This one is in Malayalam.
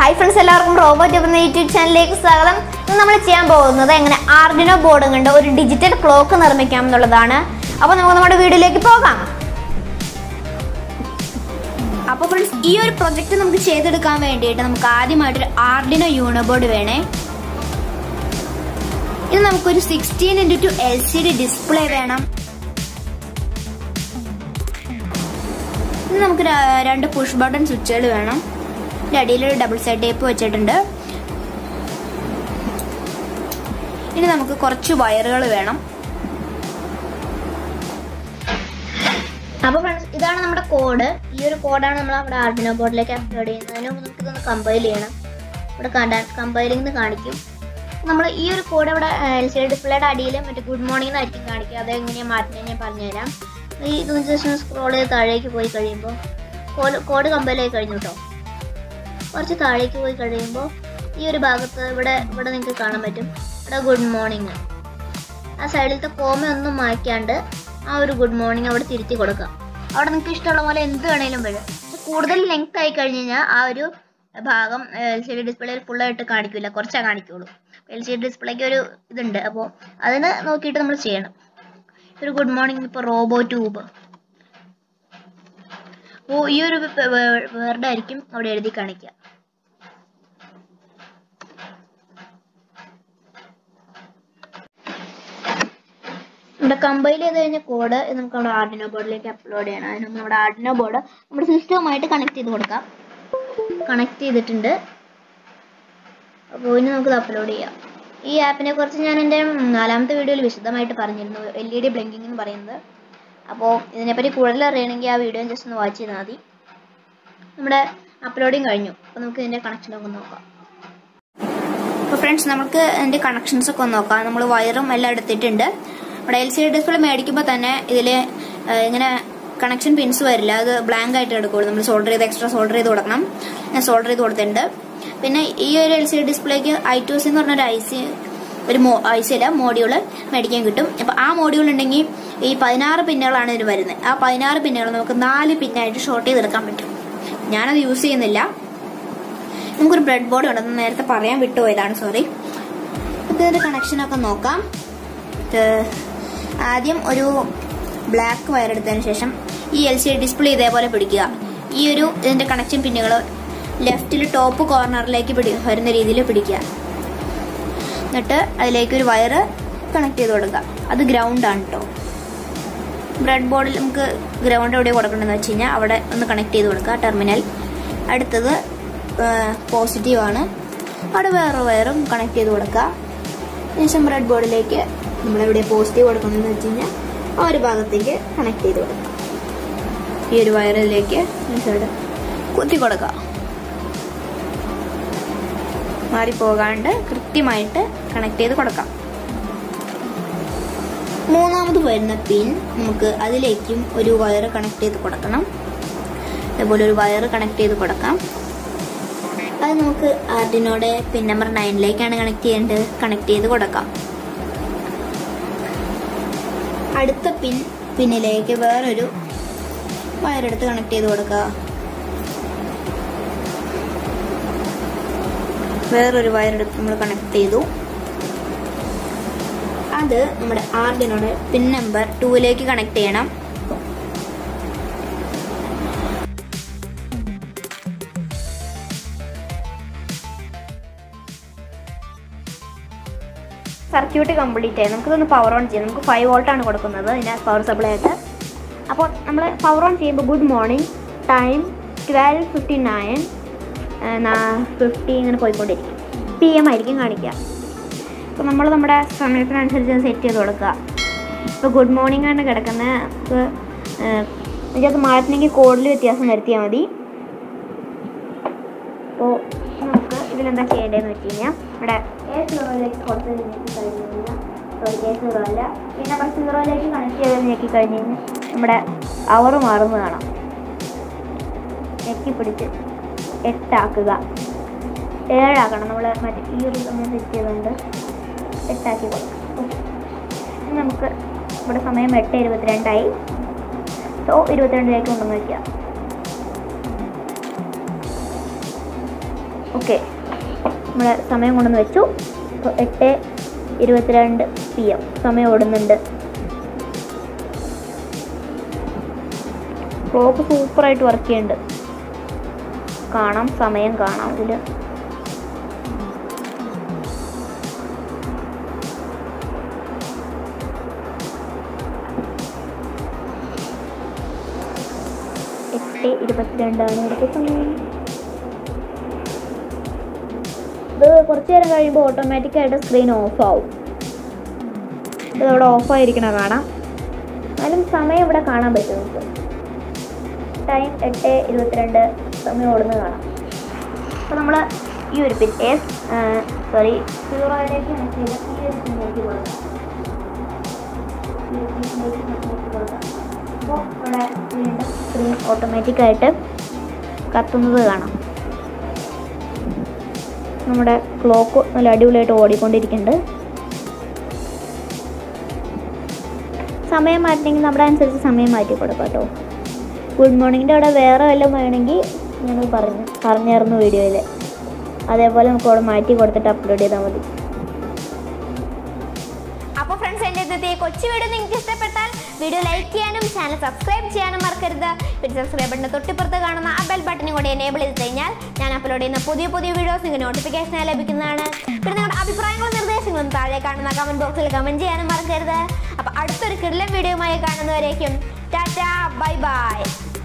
ഹായ് ഫ്രണ്ട്സ് എല്ലാവർക്കും റോബോട്ട് എന്ന യൂട്യൂബ് ചാനലിലേക്ക് സ്വാഗതം ഇന്ന് നമ്മൾ ചെയ്യാൻ പോകുന്നത് എങ്ങനെ ആർഡിനോ ബോർഡ് കൊണ്ട് ഒരു ഡിജിറ്റൽ ക്ലോക്ക് നിർമ്മിക്കാം എന്നുള്ളതാണ് അപ്പോൾ നമുക്ക് നമ്മുടെ വീഡിയോയിലേക്ക് പോകാം അപ്പോൾ ഫ്രണ്ട്സ് ഈ ഒരു പ്രൊജക്റ്റ് നമുക്ക് ചെയ്തെടുക്കാൻ വേണ്ടിയിട്ട് നമുക്ക് ആദ്യമായിട്ടൊരു ആർഡിനോ യൂണോ ബോർഡ് വേണേ ഇത് നമുക്കൊരു sixteen into two L C D display വേണം ഇത് നമുക്ക് ര- രണ്ട് പുഷ് ബട്ടൺ സ്വിച്ചുകൾ വേണം ഇതിന്റെ അടിയിൽ ഒരു ഡബിൾ സൈഡ് ടേപ്പ് വെച്ചിട്ടുണ്ട് ഇനി നമുക്ക് കുറച്ച് വയറുകൾ വേണം അപ്പോൾ ഫ്രണ്ട്സ് ഇതാണ് നമ്മുടെ കോഡ് ഈ ഒരു കോഡാണ് നമ്മൾ നമ്മുടെ ആർഡിനോ ബോർഡിലേക്ക് അപ്ലോഡ് ചെയ്യുന്നത് അതിന് മുമ്പ് നമുക്ക് ഇതൊന്ന് കമ്പൈൽ ചെയ്യണം ഇവിടെ കമ്പൈലിംഗ് കാണിക്കും നമ്മൾ ഈ ഒരു കോഡ് ഇവിടെ എൽ സി ഡി ഡിസ്പ്ലേയുടെ അടിയിൽ മറ്റേ ഗുഡ് മോർണിംഗ് എന്നായിരിക്കും കാണിക്കുക അത് എങ്ങനെയാണ് മാറ്റുന്നത് ഞാൻ പറഞ്ഞുതരാം ഈ ഇതൊന്ന് ജസ്റ്റ് സ്ക്രോൾ ചെയ്ത് താഴേക്ക് പോയി കഴിയുമ്പോൾ കോഡ് കോഡ് കമ്പൈൽ ആയി കഴിഞ്ഞു കേട്ടോ കുറച്ച് താഴേക്ക് പോയി കഴിയുമ്പോൾ ഈ ഒരു ഭാഗത്ത് ഇവിടെ ഇവിടെ നിങ്ങൾക്ക് കാണാൻ പറ്റും ഇവിടെ ഗുഡ് മോർണിംഗ് ആ സൈഡിലത്തെ കോമ ഒന്നും മായ്ക്കാണ്ട് ആ ഒരു ഗുഡ് മോർണിംഗ് അവിടെ തിരുത്തി കൊടുക്കാം അവിടെ നിങ്ങൾക്ക് ഇഷ്ടമുള്ള പോലെ എന്ത് വേണേലും വരും പക്ഷെ കൂടുതൽ ലെങ്ത് ആയി കഴിഞ്ഞ് കഴിഞ്ഞാൽ ആ ഒരു ഭാഗം എൽ സി ഡി ഡിസ്പ്ലേയിൽ ഫുള്ളായിട്ട് കാണിക്കില്ല കുറച്ചാ കാണിക്കുള്ളൂ എൽ സി ഡി ഡിസ്പ്ലേക്ക് ഒരു ഇതുണ്ട് അപ്പോൾ അതിന് നോക്കിയിട്ട് നമ്മൾ ചെയ്യണം ഒരു ഗുഡ് മോർണിംഗ് ഇപ്പോൾ റോബോ ട്യൂബ് അപ്പോൾ ഈ ഒരു വേർഡ് ആയിരിക്കും അവിടെ എഴുതി കാണിക്കുക നമ്മുടെ കമ്പൈൽ ചെയ്ത് കഴിഞ്ഞ കോഡ് നമുക്ക് നമ്മുടെ ആർഡിനോ ബോർഡിലേക്ക് അപ്ലോഡ് ചെയ്യണം അതിന് മുമ്പ് നമ്മുടെ ആർഡിനോ ബോർഡ് നമ്മുടെ സിസ്റ്റവുമായിട്ട് കണക്ട് ചെയ്ത് കൊടുക്കാം കണക്ട് ചെയ്തിട്ടുണ്ട് അപ്പോൾ ഇനി നമുക്കിത് അപ്ലോഡ് ചെയ്യാം ഈ ആപ്പിനെ കുറിച്ച് ഞാൻ എൻ്റെ നാലാമത്തെ വീഡിയോയിൽ വിശദമായിട്ട് പറഞ്ഞിരുന്നു എൽ ഇ ഡി ബ്ലിങ്കിങ് എന്ന് പറയുന്നത് അപ്പോൾ ഇതിനെപ്പറ്റി കൂടുതൽ അറിയണമെങ്കിൽ ആ വീഡിയോ ജസ്റ്റ് ഒന്ന് വാച്ച് ചെയ്താൽ മതി നമ്മുടെ അപ്ലോഡിങ് കഴിഞ്ഞു അപ്പോൾ നമുക്ക് ഇതിൻ്റെ കണക്ഷൻ ഒക്കെ നോക്കാം അപ്പോൾ ഫ്രണ്ട്സ് നമുക്ക് ഇതിൻ്റെ കണക്ഷൻസ് ഒക്കെ ഒന്ന് നോക്കാം നമ്മൾ വയറും എല്ലാം എടുത്തിട്ടുണ്ട് നമ്മുടെ എൽ സി ഡി ഡിസ്പ്ലേ മേടിക്കുമ്പോൾ തന്നെ ഇതിൽ ഇങ്ങനെ കണക്ഷൻ പിൻസ് വരില്ല അത് ബ്ലാങ്ക് ആയിട്ട് എടുക്കുള്ളൂ നമ്മൾ സോൾഡർ ചെയ്ത് എക്സ്ട്രാ സോൾഡർ ചെയ്ത് കൊടുക്കണം ഞാൻ സോൾഡർ ചെയ്ത് കൊടുത്തിട്ടുണ്ട് പിന്നെ ഈ ഒരു എൽ സി ഡി ഡിസ്പ്ലേക്ക് ഐ ടു സി എന്ന് പറഞ്ഞൊരു ഐ സി ഒരു മോ ഐ സി അല്ല മോഡ്യൂള് മേടിക്കാൻ കിട്ടും അപ്പോൾ ആ മോഡ്യൂൾ ഉണ്ടെങ്കിൽ ഈ പതിനാറ് പിന്നുകളാണ് ഇതിന് വരുന്നത് ആ പതിനാറ് പിന്നുകൾ നമുക്ക് നാല് പിന്നായിട്ട് ഷോർട്ട് ചെയ്തെടുക്കാൻ പറ്റും ഞാനത് യൂസ് ചെയ്യുന്നില്ല നമുക്കൊരു ബ്രെഡ് ബോർഡ് ഉണ്ടെന്ന് നേരത്തെ പറയാൻ വിട്ടുപോയതാണ് സോറി നമുക്ക് ഇതിന്റെ കണക്ഷനൊക്കെ നോക്കാം ഇത് ആദ്യം ഒരു ബ്ലാക്ക് വയർ എടുത്തതിന് ശേഷം ഈ എൽ സി ഡി ഡിസ്പ്ലേ ഇതേപോലെ പിടിക്കുക ഈ ഒരു ഇതിന്റെ കണക്ഷൻ പിന്നുകൾ ലെഫ്റ്റിൽ ടോപ്പ് കോർണറിലേക്ക് പിടി വരുന്ന രീതിയിൽ പിടിക്കുക എന്നിട്ട് അതിലേക്ക് ഒരു വയർ കണക്ട് ചെയ്ത് കൊടുക്കുക അത് ഗ്രൗണ്ട് ആണ് കേട്ടോ ബ്രെഡ് ബോർഡിൽ നമുക്ക് ഗ്രൗണ്ട് എവിടെ കൊടുക്കണമെന്ന് വെച്ച് കഴിഞ്ഞാൽ അവിടെ ഒന്ന് കണക്ട് ചെയ്ത് കൊടുക്കുക ടെർമിനൽ അടുത്തത് പോസിറ്റീവ് ആണ് അവിടെ വേറെ വയറും കണക്ട് ചെയ്ത് കൊടുക്കുക ശേഷം ബ്രെഡ് ബോർഡിലേക്ക് നമ്മളെവിടെ പോസിറ്റീവ് കൊടുക്കണമെന്ന് വെച്ച് കഴിഞ്ഞാൽ ആ ഒരു ഭാഗത്തേക്ക് കണക്ട് ചെയ്ത് കൊടുക്കുക ഈ ഒരു വയറിലേക്ക് ഈ സൈഡ് കുത്തി കൊടുക്കുക മാറിപ്പോകാണ്ട് കൃത്യമായിട്ട് കണക്ട് ചെയ്ത് കൊടുക്കാം മൂന്നാമത് വരുന്ന പിൻ നമുക്ക് അതിലേക്കും ഒരു വയർ കണക്ട് ചെയ്ത് കൊടുക്കണം അതുപോലെ ഒരു വയർ കണക്ട് ചെയ്ത് കൊടുക്കാം അത് നമുക്ക് ആർഡിനോടെ പിൻ നമ്പർ നയനിലേക്കാണ് കണക്ട് ചെയ്യേണ്ടത് കണക്ട് ചെയ്ത് കൊടുക്കാം അടുത്ത പിൻ പിന്നിലേക്ക് വേറൊരു വയറെടുത്ത് കണക്ട് ചെയ്ത് കൊടുക്കുക വേറൊരു വയറെടുത്ത് നമ്മൾ കണക്ട് ചെയ്തു അത് നമ്മുടെ ആർഡിനോട് പിൻ നമ്പർ ടൂവിലേക്ക് കണക്ട് ചെയ്യണം സർക്യൂട്ട് കംപ്ലീറ്റ് ആയി നമുക്കിതൊന്ന് പവർ ഓൺ ചെയ്യാം നമുക്ക് ഫൈവ് വോൾട്ട് ആണ് കൊടുക്കുന്നത് ഇതിൻ്റെ പവർ സപ്ലൈ ആയിട്ട് അപ്പോൾ നമ്മൾ പവർ ഓൺ ചെയ്യുമ്പോൾ good morning time twelve fifty nine fifty ഇങ്ങനെ പോയിക്കൊണ്ടിരിക്കും പി എം ആയിരിക്കും കാണിക്കുക അപ്പോൾ നമ്മൾ നമ്മുടെ സമയത്തിനനുസരിച്ച് സെറ്റ് ചെയ്ത് കൊടുക്കുക ഇപ്പോൾ ഗുഡ് മോർണിംഗ് ആണ് കിടക്കുന്നത് നമുക്ക് ഇതിനകത്ത് മാറ്റണമെങ്കിൽ കോഡിൽ വ്യത്യാസം വരുത്തിയാൽ മതി അപ്പോൾ നമുക്ക് ഇതിലെന്താ ചെയ്യേണ്ടതെന്ന് വെച്ച് കഴിഞ്ഞാൽ ഇവിടെ എ സീറോയിലേക്ക് കൊടുത്ത് ഞെക്കി കഴിഞ്ഞ് കഴിഞ്ഞാൽ സോറി എ സീറോ അല്ല പിന്നെ നമ്മൾ സീറോയിലേക്ക് കണക്ട് ചെയ്ത് ഞെക്കി കഴിഞ്ഞ് കഴിഞ്ഞാൽ നമ്മുടെ അവർ മാറുന്നത് കാണാം ഞെക്കി പിടിച്ച് എട്ടാക്കുക ഏഴാക്കണം നമ്മൾ മറ്റേ ഈ ഒരു സമയം സെറ്റ് ചെയ്തുകൊണ്ട് എട്ടാക്കി കൊടുക്കാം ഇനി നമുക്ക് ഇവിടെ സമയം എട്ട് ഇരുപത്തിരണ്ടായി സോ ഇരുപത്തിരണ്ടിലേക്ക് കൊണ്ടുവന്ന് വയ്ക്കുക ഓക്കെ നമ്മളെ സമയം കൊണ്ടുവന്ന് വെച്ചു അപ്പോൾ എട്ട് ഇരുപത്തിരണ്ട് പി എം സമയം ഓടുന്നുണ്ട് ക്ലോക്ക് സൂപ്പറായിട്ട് വർക്ക് ചെയ്യുന്നുണ്ട് കാണാം സമയം കാണാം ഇതിൽ എട്ട് ഇരുപത്തിരണ്ടാണ് ഇവിടുത്തെ സമയം ഇത് കുറച്ച് നേരം കഴിയുമ്പോൾ ഓട്ടോമാറ്റിക്കായിട്ട് സ്ക്രീൻ ഓഫ് ആവും ഇത് അവിടെ ഓഫായിരിക്കണ കാണാം എന്നാലും സമയം ഇവിടെ കാണാൻ പറ്റും നമുക്ക് ടൈം എട്ട് ഇരുപത്തിരണ്ട് സമയം ഓടുന്നത് കാണാം അപ്പോൾ നമ്മൾ ഈ ഒരു പിൻ എസ് സോറി സീറോയിലേക്ക് കണക്ട് ചെയ്ത ഈ ഒരു പിന്നിലേക്ക് കൊടുക്കാം ഈ ഒരു പിന്നിലേക്ക് കണക്ട് കൊടുക്കാം അപ്പോൾ ഇവിടെ വീണ്ടും സ്ക്രീൻ ഓട്ടോമാറ്റിക്കായിട്ട് കത്തുന്നത് കാണാം നമ്മുടെ ക്ലോക്ക് നല്ല അടിപൊളിയായിട്ട് ഓടിക്കൊണ്ടിരിക്കുന്നുണ്ട് സമയം മാറ്റണമെങ്കിൽ നമ്മുടെ അനുസരിച്ച് സമയം മാറ്റി കൊടുക്കാം കേട്ടോ ഗുഡ് മോർണിംഗിൻ്റെ അവിടെ വേറെ വല്ലതും വേണമെങ്കിൽ ഞങ്ങൾ പറഞ്ഞു പറഞ്ഞായിരുന്നു വീഡിയോയിൽ അതേപോലെ നമുക്ക് അവിടെ മാറ്റി കൊടുത്തിട്ട് അപ്ലോഡ് ചെയ്താൽ മതി അപ്പോൾ ഫ്രണ്ട്സ് എൻ്റെ ഇന്നത്തെ കൊച്ചു വീഡിയോ നിങ്ങൾക്ക് ഇഷ്ടപ്പെട്ടാൽ വീഡിയോ ലൈക്ക് ചെയ്യാനും ചാനൽ സബ്സ്ക്രൈബ് ചെയ്യാനും മറക്കരുത് പിന്നെ സബ്സ്ക്രൈബ് ബട്ടൻ്റെ തൊട്ടിപ്പുറത്ത് കാണുന്ന ആ ബെൽ ബട്ടനും കൂടി എനേബിൾ ചെയ്ത് കഴിഞ്ഞാൽ ഞാൻ അപ്ലോഡ് ചെയ്യുന്ന പുതിയ പുതിയ വീഡിയോസ് നിങ്ങൾക്ക് നോട്ടിഫിക്കേഷനായി ലഭിക്കുന്നതാണ് പിന്നെ നിങ്ങളുടെ അഭിപ്രായങ്ങളും നിർദ്ദേശങ്ങളും താഴെ കാണുന്ന കമൻറ്റ് ബോക്സിൽ കമൻറ്റ് ചെയ്യാനും മറക്കരുത് അപ്പോൾ അടുത്തൊരു കിടലൻ വീഡിയോയുമായി കാണുന്നവരേക്കും ടാറ്റ ബൈ ബൈ